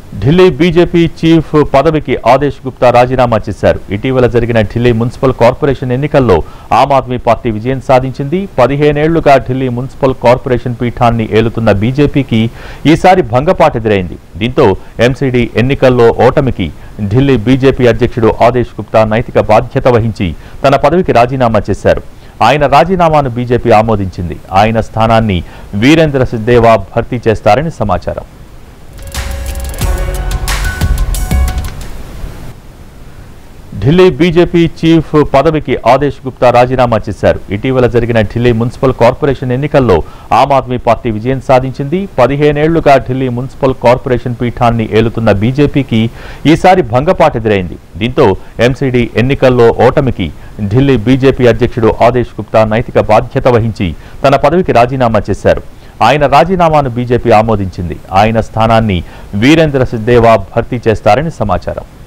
Delhi BJP chief పదవికి ఆదేశ్ గుప్తా రాజీనామా చేశారు ఇటీవల జరిగిన ఢిల్లీ మున్సిపల్ కార్పొరేషన్ ఎన్నికల్లో ఆమ్ ఆద్మీ పార్టీ విజయం సాధించింది పదిహేనేళ్లుగా ఢిల్లీ మున్సిపల్ కార్పొరేషన్ పీఠాన్ని ఏలుతున్న బీజేపీకి ఈసారి భంగపాటు ఎదురైంది దీంతో ఎంసీడీ ఎన్నికల్లో ఓటమికి ఢిల్లీ బీజేపీ అధ్యక్షుడు ఆదేశ్ గుప్తా నైతిక బాధ్యత వహించి తన పదవికి రాజీనామా చేశారు ఆయన రాజీనామాను బీజేపీ ఆమోదించింది ఆయన స్థానాన్ని వీరేంద్ర సిద్దేవా భర్తీ చేస్తారని సమాచారం ఢిల్లీ బీజేపీ చీఫ్ పదవికి ఆదేశ్ గుప్తా రాజీనామా చేశారు ఇటీవల జరిగిన ఢిల్లీ మున్సిపల్ కార్పొరేషన్ ఎన్నికల్లో ఆమ్ ఆద్మీ పార్టీ విజయం సాధించింది పదిహేనేళ్లుగా ఢిల్లీ మున్సిపల్ కార్పొరేషన్ పీఠాన్ని ఏలుతున్న బీజేపీకి ఈసారి భంగపాటు ఎదురైంది దీంతో ఎంసీడీ ఎన్నికల్లో ఓటమికి ఢిల్లీ బీజేపీ అధ్యక్షుడు ఆదేశ్ గుప్తా నైతిక బాధ్యత వహించి తన పదవికి రాజీనామా చేశారు ఆయన రాజీనామాను బీజేపీ ఆమోదించింది ఆయన స్థానాన్ని వీరేంద్ర సిద్దేవా భర్తీ చేస్తారని సమాచారం